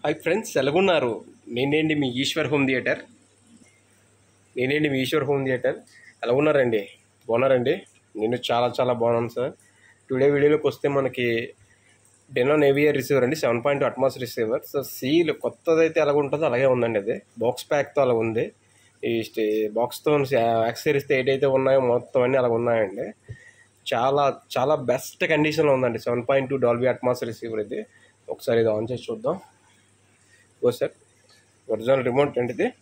hi friends ఎలాగున్నారు నేనేంటి మీ Eshwar home theatre నేనేంటి మీ ఈశ్వర్ హోమ్ థియేటర్ ఎలాగున్నారండి బాగున్నారండి నేను చాలా చాలా బాగున్నాను సార్ టుడే వీడియోలోకి వస్తే మనకి డెనో నేవియర్ రిసీవర్ అండి seven point Atmos receiver so seal కొత్తదైతే ఎలాగ ఉంటుందో అలాగే ఉందండి అది బాక్స్ ప్యాక్తో అలా ఉంది ఈ స్టే బాక్స్తో యాక్సరీస్తో ఏదైతే ఉన్నాయో మొత్తం అన్నీ అలా ఉన్నాయండి చాలా చాలా బెస్ట్ కండిషన్లో ఉందండి seven point two Dolby Atmos receiver ఇది ఒకసారి ఇది ఆన్ చేసి చూద్దాం ఓ సార్ ఒరిజినల్ రిమోట్ ఏంటి ఇది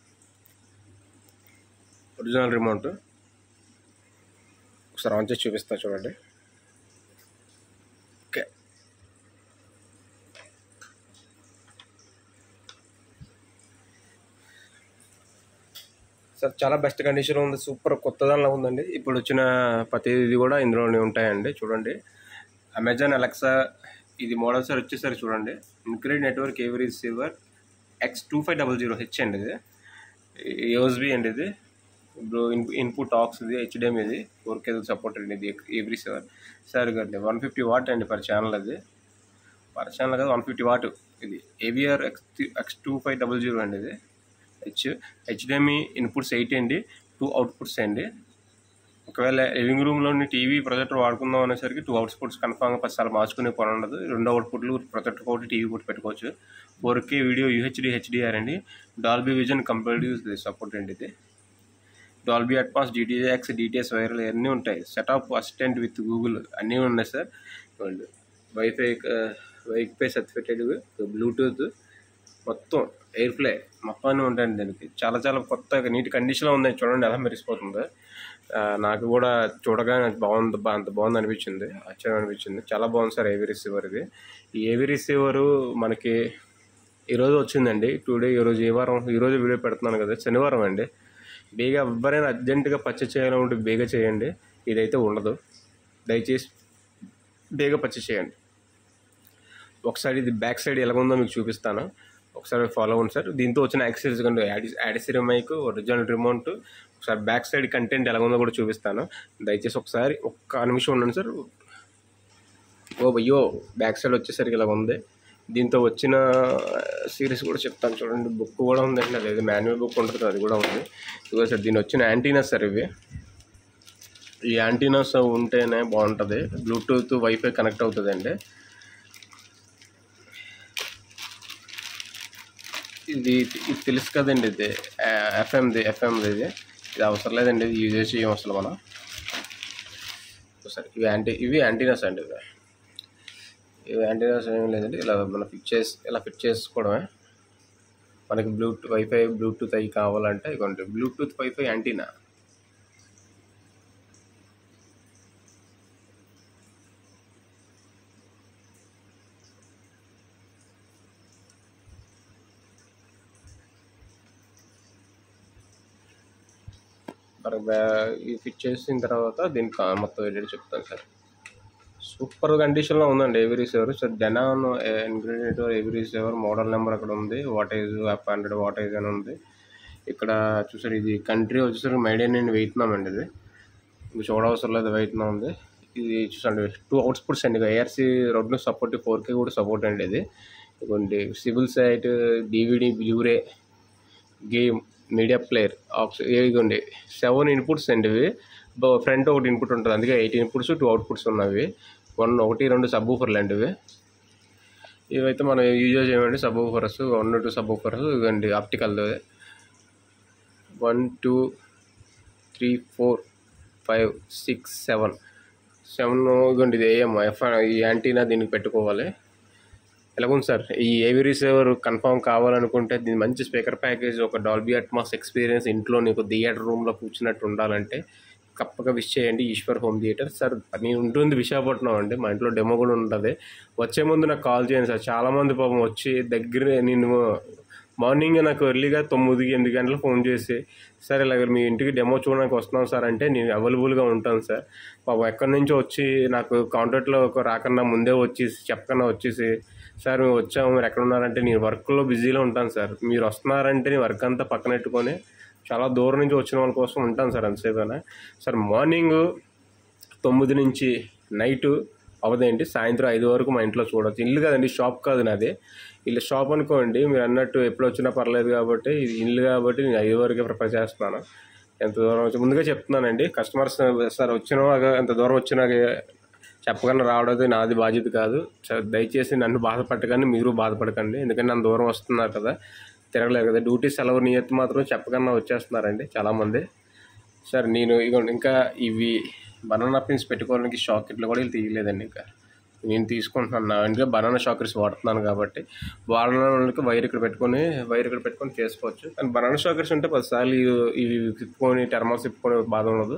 ఒరిజినల్ రిమోట్ ఒకసారి ఆన్ చేసి చూపిస్తా చూడండి ఓకే సార్ చాలా బెస్ట్ కండిషన్ ఉంది సూపర్ కొత్త దానిలో ఉందండి ఇప్పుడు వచ్చిన ప్రతిది కూడా ఇందులోనే ఉంటాయండి చూడండి అమెజాన్ అలెక్సా ఇది మోడల్ సార్ వచ్చేసరికి చూడండి ఇన్క్రీడ్ network AV receiver X two five double zero H అండి ఇది యూఎస్బి అండి ఇది ఇప్పుడు ఇన్ ఇన్పుట్ ఆక్స్ ఇది హెచ్డిఎం ఇది ఫోర్ కే సపోర్ట్ అండి ఇది ఏవీ రిసీవర్ సార్ అండి వన్ ఫిఫ్టీ వాట్ అండి పర్ ఛానల్ అది పర్ ఛానల్ కదా వన్ ఫిఫ్టీ వాట్ ఇది AVR X X two five double zero అండి ఇది హెచ్ హెచ్డిఎంఈ ఇన్పుట్స్ ఎయిట్ అండి టూ అవుట్పుట్స్ అండి ఒకవేళ లివింగ్ రూమ్లోని టీవీ ప్రొజెక్టర్ వాడుకుందాం అనేసరికి టూ అవుట్పుట్స్ కన్ఫామ్గా పదిసార్లు మార్చుకునే పని ఉండదు రెండు అవుట్పుట్లు ప్రొజెక్టర్ ఒకటి టీవీ ఒకటి పెట్టుకోవచ్చు four K video UHD HDR అండి డాల్బీ విజన్ కంపేటివ్ సపోర్ట్ అండి ఇది Dolby Atmos DTX DTS viral అన్నీ ఉంటాయి సెటప్ అసిస్టెంట్ విత్ గూగుల్ అన్నీ ఉన్నాయి sir wifi wifi certificated bluetooth మొత్తం ఎయిర్ ఫ్లై మొత్తం అన్నీ ఉంటాయండి దీనికి చాలా చాలా కొత్త నీట్ కండిషన్లో ఉంది చూడండి ఎలా మెరిసిపోతుంది ఆ, నాకు కూడా చూడగానే బాగుంది బా అంత బాగుంది అనిపించింది ఆశ్చర్యం అనిపించింది చాలా బాగుంది సార్ ఏవీ రిసీవర్ ఇది ఈ ఏవీ రిసీవరు మనకి ఈరోజు వచ్చిందండి టుడే ఈరోజు ఏ వారం ఈరోజు వీడియో పెడుతున్నాను కదా శనివారం అండి బేగా ఎవరైనా అర్జెంటుగా పర్చేస్ చేయాలంటే బేగా చేయండి ఇదైతే ఉండదు దయచేసి బేగా పర్చేస్ చేయండి ఒకసారి ఇది బ్యాక్ సైడ్ ఎలా ఉందో మీకు చూపిస్తాను ఒకసారి ఫాలో అవ్వండి సార్ దీంతో వచ్చిన యాక్సెసరీస్ కంటే యాడిసరీ మైక్ ఒరిజినల్ రిమోట్ ఒకసారి బ్యాక్ సైడ్ కంటెంట్ ఎలా ఉందో కూడా చూపిస్తాను దయచేసి ఒకసారి ఒక్క నిమిషం ఉండండి సార్ ఓ అయ్యో బ్యాక్ సైడ్ వచ్చేసరికి ఇలా ఉంది దీంతో వచ్చిన సిరీస్ కూడా చెప్తాను చూడండి బుక్ కూడా ఉందండి అదే మాన్యువల్ బుక్ ఉంటుంది కదా, అది కూడా ఉంది ఇదిగో సార్ దీని వచ్చిన యాంటీనాస్ సార్ ఇవి ఈ యాంటీనాస్ ఉంటేనే బాగుంటుంది బ్లూటూత్ వైఫై కనెక్ట్ అవుతుందండి ఇది ఇది తెలుసు కదండి ఇది ఎఫ్ఎంది ఎఫ్ఎంది ఇది ఇది అవసరం లేదండి ఇది యూజ్ చేయం అసలు మనం సరే ఇవి యాంటీ ఇవి యాంటీనాస్ అండి ఇవి ఇవి యాంటీనాస్ ఏం లేదండి ఇలా మనం ఫిట్ చేసి ఇలా ఫిట్ చేసుకోవడమే మనకి బ్లూటూత్ వైఫై బ్లూటూత్ అవి కావాలంటే ఇవ్వండి బ్లూటూత్ వైఫై యాంటీనా మరి బ్యా- ఇది ఫిట్ చేసిన తర్వాత దీనికి కా- మొత్తం ఏంటంటే చెప్తాను సార్ సూపర్ కండిషన్లో ఉందండి ఏవీ రిసీవర్ సో డెనాన్ ఇంగ్రీడియంట్ ఏవీ రిసీవర్ మోడల్ నెంబర్ అక్కడ ఉంది వాటేజ్ అప్ హండ్రెడ్ వాటేజ్ అని ఉంది ఇక్కడ చూసారు ఇది కంట్రీ వచ్చేసరికి మేడేన్ అండ్ వెయిట్నాం అండి ఇది ఇది చూడవసరం లేదు వెయిట్నాం ఉంది ఇది చూసండి టూ అవుట్పుట్స్ అండి ఏఆర్సీ రెండు సపోర్ట్ ఫోర్ కే కూడా సపోర్ట్ అండి ఇది ఇదిగోండి cable sat DVD Blu-ray game media player ఇదిగోండి సెవెన్ ఇన్పుట్స్ అండి ఇవి ఫ్రంట్ ఒకటి ఇన్పుట్ ఉంటుంది అందుకే ఎయిట్ ఇన్పుట్స్ టూ అవుట్పుట్స్ ఉన్నవి వన్ ఒకటి రెండు సబ్ ఊఫర్లు అండి ఇవి ఇవైతే మనం యూజ్ చేయమండి sub woofers one two sub woofers ఇవ్వండి optical one two three four five six seven seven ఇదిగోండి ఇది ఏఎం ఎఫ్ ఈ యాంటీనా దీనికి పెట్టుకోవాలి ఎలాగుంది సార్ ఈ ఏవి రిసీవర్ కన్ఫర్మ్ కావాలనుకుంటే దీని మంచి స్పీకర్ ప్యాకేజ్ ఒక డాల్బీ అట్మాస్ ఎక్స్పీరియన్స్ ఇంట్లో నీకు థియేటర్ రూమ్లో కూర్చున్నట్టు ఉండాలంటే తప్పక విష్ చేయండి ఈశ్వర్ హోమ్ థియేటర్ సార్ నేను ఉంటుంది విశాఖపట్నం అండి మా ఇంట్లో డెమో కూడా ఉంటుంది వచ్చే ముందు నాకు కాల్ చేయండి సార్ చాలామంది పాపం వచ్చి దగ్గర నేను మార్నింగ్ నాకు ఎర్లీగా తొమ్మిది ఎనిమిది గంటలకు ఫోన్ చేసి సార్ ఇలాగ మీ ఇంటికి డెమో చూడడానికి వస్తున్నాం సార్ అంటే నేను అవైలబుల్గా ఉంటాను సార్ పాపం ఎక్కడి నుంచో వచ్చి నాకు కాంటాక్ట్లో ఒక రాకన్నా ముందే వచ్చేసి చెప్పకన్నా వచ్చేసి సార్ మేము వచ్చాము మీరు ఎక్కడ ఉన్నారంటే నేను వర్క్లో బిజీలో ఉంటాను సార్ మీరు వస్తున్నారంటే నేను వర్క్ అంతా పక్కన పెట్టుకొని చాలా దూరం నుంచి వచ్చిన వాళ్ళ కోసం ఉంటాను సార్ అంతసేపైనా సార్ మార్నింగ్ తొమ్మిది నుంచి నైటు అవదేంటి సాయంత్రం ఐదు వరకు మా ఇంట్లో చూడవచ్చు ఇల్లు కదండి షాప్ కాదు నాది వీళ్ళ షాప్ అనుకోండి మీరు అన్నట్టు ఎప్పుడు వచ్చినా పర్లేదు కాబట్టి ఇది ఇల్లు కాబట్టి నేను ఐదు వరకే ప్రిఫర్ చేస్తున్నాను ఎంత దూరం వచ్చి ముందుగా చెప్తున్నానండి కస్టమర్స్ సార్ వచ్చిన ఎంత దూరం వచ్చినా చెప్పకుండా రావడం నాది బాధ్యత కాదు చ- దయచేసి నన్ను బాధపడకండి మీరు బాధపడకండి ఎందుకంటే నన్ను దూరం వస్తున్నారు కదా తిరగలేరు కదా డ్యూటీ సెలవు నియత్ మాత్రం చెప్పకుండా వచ్చేస్తున్నారండి చాలామంది సార్ నేను ఇగోండి ఇంకా ఇవి బనానా పిన్స్ పెట్టుకోవడానికి షాకెట్లు కూడా వీళ్ళు తీయలేదండి ఇంకా నేను తీసుకుంటున్నాను నా ఇంట్లో బనానా షాకర్స్ వాడుతున్నాను కాబట్టి వాడిన వాళ్ళకి వైర్ ఇక్కడ పెట్టుకొని వైర్ ఇక్కడ పెట్టుకొని చేసుకోవచ్చు కానీ బనానా షాకర్స్ ఉంటే పదిసార్లు ఇవి- ఇవి తిప్పుకొని టెర్మాస్ తిప్పుకొని బాధ ఉండదు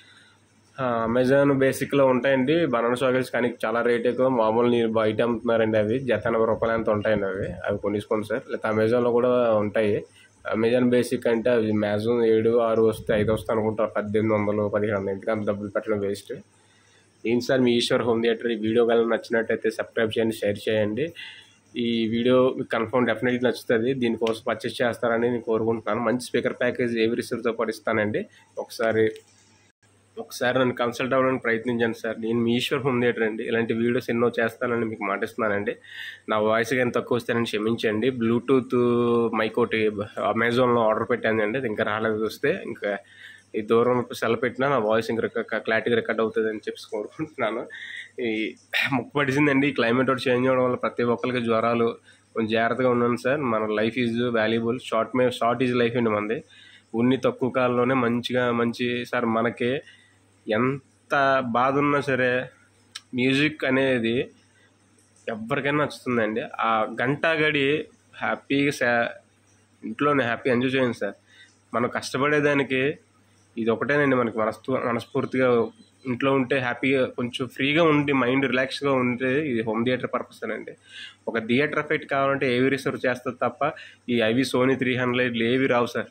ఆ, అమెజాన్ బేసిక్లో ఉంటాయండి బనానా షాకర్స్ కానీ చాలా రేట్ ఎక్కువ మామూలు నేను బయట అమ్ముతున్నారండి అవి జత ఎనభై రూపాయలు ఎంత ఉంటాయండి అవి అవి కొనిసుకోండి సార్ లేకపోతే అమెజాన్లో కూడా ఉంటాయి అమెజాన్ బేసిక్ అంటే అవి మ్యాక్సిమం ఏడు ఆరు వస్తే ఐదు వస్తాయి అనుకుంటారు పద్దెనిమిది వందలు పదిహేను వందలు ఎందుకంటే డబ్బులు పెట్టడం వేస్ట్ ఏం సార్ మీ ఈశ్వర్ హోమ్ థియేటర్ ఈ వీడియో కనుక నచ్చినట్టయితే సబ్స్క్రైబ్ చేయండి షేర్ చేయండి ఈ వీడియో మీకు కన్ఫర్మ్ డెఫినెట్లీ నచ్చుతుంది దీనికోసం పర్చేస్ చేస్తారని నేను కోరుకుంటున్నాను మంచి స్పీకర్ ప్యాకేజ్ ఏవి రిసీవ్తో పాటు ఇస్తానండి ఒకసారి ఒకసారి నన్ను కన్సల్ట్ అవ్వడానికి ప్రయత్నించండి సార్ నేను మీ ఈశ్వర్ హోమ్ థియేటర్ అండి ఇలాంటి వీడియోస్ ఎన్నో చేస్తానని మీకు మాటిస్తున్నానండి నా వాయిస్ కానీ తక్కువ వస్తే నన్ను క్షమించండి బ్లూటూత్ మైక్ ఒకటి అమెజాన్లో ఆర్డర్ పెట్టానండి అది ఇంకా రాలేదు వస్తే ఇంకా ఈ దూరం సెల పెట్టినా నా వాయిస్ ఇంకా క్లారిటీగా రికార్డ్ అవుతుంది అని చెప్పి కోరుకుంటున్నాను ఈ ముక్కు పడిసిందండి ఈ క్లైమేట్ ఒకటి చేంజ్ అవ్వడం వల్ల ప్రతి ఒక్కరికి జ్వరాలు కొంచెం జాగ్రత్తగా ఉన్నాను సార్ మన life is valuable short may short is life అండి మనది ఉన్ని తక్కువ కాలంలోనే మంచిగా మంచి సార్ మనకి ఎంత బాధ ఉన్నా సరే మ్యూజిక్ అనేది ఎవరికైనా నచ్చుతుందండి ఆ గంట గడి హ్యాపీగా సా ఇంట్లోనే హ్యాపీ ఎంజాయ్ చేయండి సార్ మనం కష్టపడేదానికి ఇది ఒకటేనండి మనకి మనస్ఫూ మనస్ఫూర్తిగా ఇంట్లో ఉంటే హ్యాపీగా కొంచెం ఫ్రీగా ఉండి మైండ్ రిలాక్స్గా ఉంటే ఇది హోమ్ థియేటర్ పర్పస్ అండి ఒక థియేటర్ ఎఫెక్ట్ కావాలంటే ఏవి రిసర్వ్ చేస్తుంది తప్ప ఈ ఐవి సోనీ త్రీ హండ్రెడ్ ఏవి రావు సార్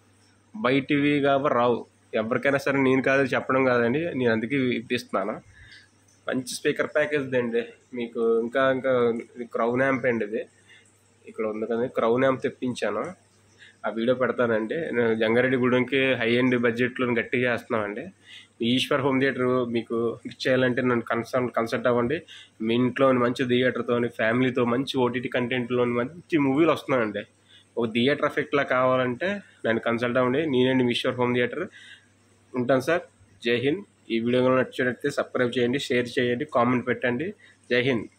బయటివి కాబట్టి రావు ఎవరికైనా సరే నేను కాదు చెప్పడం కాదండి నేను అందుకే ఇప్పిస్తున్నాను మంచి స్పీకర్ ప్యాకేజ్ అండి మీకు ఇంకా ఇంకా ఇది క్రౌన్ యాంప్ అండి ఇది ఇక్కడ ఉంది కదా క్రౌన్ యాంప్ తెప్పించాను ఆ వీడియో పెడతానండి నేను జంగారెడ్డి గూడెంకి హై ఎండ్ బడ్జెట్లో గట్టిగా చేస్తున్నామండి ఈశ్వర్ హోమ్ థియేటర్ మీకు ఫిక్స్ చేయాలంటే నన్ను కన్సల్ట్ కన్సల్ట్ అవ్వండి మీ ఇంట్లో మంచి థియేటర్తో ఫ్యామిలీతో మంచి ఓటీటీ కంటెంట్లో మంచి మూవీలు వస్తున్నాయండి ఒక థియేటర్ ఎఫెక్ట్లా కావాలంటే నన్ను కన్సల్ట్ అవ్వండి నేనండి ఈశ్వర్ హోమ్ థియేటర్ ఉంటాను సార్ జై హింద్ ఈ వీడియో నచ్చినట్లయితే సబ్స్క్రైబ్ చేయండి షేర్ చేయండి కామెంట్ పెట్టండి జై హింద్